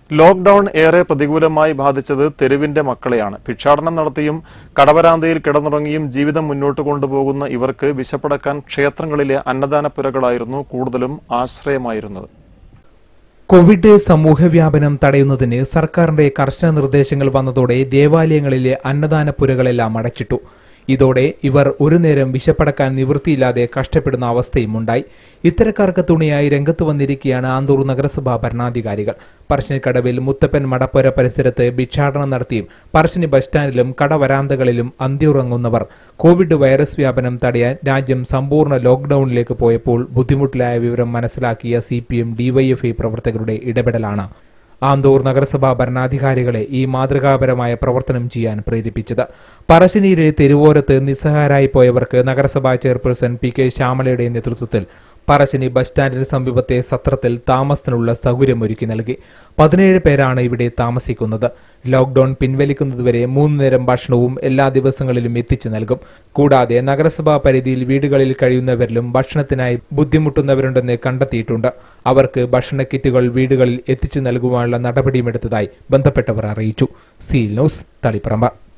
lockdown ഏറെ പ്രതികൂലമായി ബാധിച്ചത് തെരുവിന്റെ മക്കളെയാണ് ഭിക്ഷാടനം നടത്തിയും കടവരാന്തയിൽ കിടന്നുറങ്ങിയും ജീവിതം മുന്നോട്ട് കൊണ്ടുപോകുന്ന ഇവർക്ക് വിശപ്പടക്കാൻ ക്ഷേത്രങ്ങളിലെ അന്നദാനപ്പുരകളായിരുന്നു കൂടുതലും ആശ്രയമായിരുന്നത് കോവിഡ് സമൂഹവ്യാപനം തടയുന്നതിന് സർക്കാരിന്റെ കർശന നിർദ്ദേശങ്ങൾ വന്നതോടെ ദേവാലയങ്ങളിലെ അന്നദാനപ്പുരകളെല്ലാം അടച്ചിട്ടു ഇതോടെ ഇവർ ഒരു നേരം വിശപ്പടക്കാൻ നിവൃത്തിയില്ലാതെ കഷ്ടപ്പെടുന്ന അവസ്ഥയും ഉണ്ടായി ഇത്തരക്കാർക്ക് തുണിയായി രംഗത്ത് വന്നിരിക്കുകയാണ് ആന്തൂർ നഗരസഭാ ഭരണാധികാരികൾ പറശ്ശിനിക്കടവിൽ മുത്തപ്പൻ മടപ്പുര പരിസരത്ത് ഭിക്ഷാടനം നടത്തിയും പറശ്ശിനി ബസ് സ്റ്റാൻഡിലും കടവരാന്തകളിലും അന്തിയുറങ്ങുന്നവർ കോവിഡ് വൈറസ് വ്യാപനം തടയാൻ രാജ്യം സമ്പൂർണ്ണ ലോക്ഡൌണിലേക്ക് പോയപ്പോൾ ബുദ്ധിമുട്ടിലായ വിവരം മനസ്സിലാക്കിയ സി പി എം ഡിവൈഎഫ്ഐ പ്രവർത്തകരുടെ ഇടപെടലാണ് ആന്തൂർ നഗരസഭാ ഭരണാധികാരികളെ ഈ മാതൃകാപരമായ പ്രവർത്തനം ചെയ്യാൻ പ്രേരിപ്പിച്ചത് പറശ്ശിനിയിലെ തെരുവോരത്ത് നിസ്സഹാരായി പോയവർക്ക് നഗരസഭാ ചെയർപേഴ്സൺ പി കെ ശ്യാമലയുടെ നേതൃത്വത്തിൽ പറശ്ശിനി ബസ് സ്റ്റാൻഡിന് സമീപത്തെ സത്രത്തിൽ താമസത്തിനുള്ള സൗകര്യമൊരുക്കി നൽകി പതിനേഴ് പേരാണ് ഇവിടെ താമസിക്കുന്നത് ലോക്ഡൌൺ പിൻവലിക്കുന്നതുവരെ മൂന്ന് നേരം ഭക്ഷണവും എല്ലാ ദിവസങ്ങളിലും എത്തിച്ചു നൽകും കൂടാതെ നഗരസഭാ പരിധിയിൽ വീടുകളിൽ കഴിയുന്നവരിലും ഭക്ഷണത്തിനായി ബുദ്ധിമുട്ടുന്നവരുണ്ടെന്ന് കണ്ടെത്തിയിട്ടുണ്ട് അവർക്ക് ഭക്ഷണ കിറ്റുകൾ വീടുകളിൽ എത്തിച്ചു നൽകുവാനുള്ള നടപടിയുമെടുത്തതായി ബന്ധപ്പെട്ടവർ അറിയിച്ചു സീൽ ന്യൂസ് തളിപ്പറമ്പ്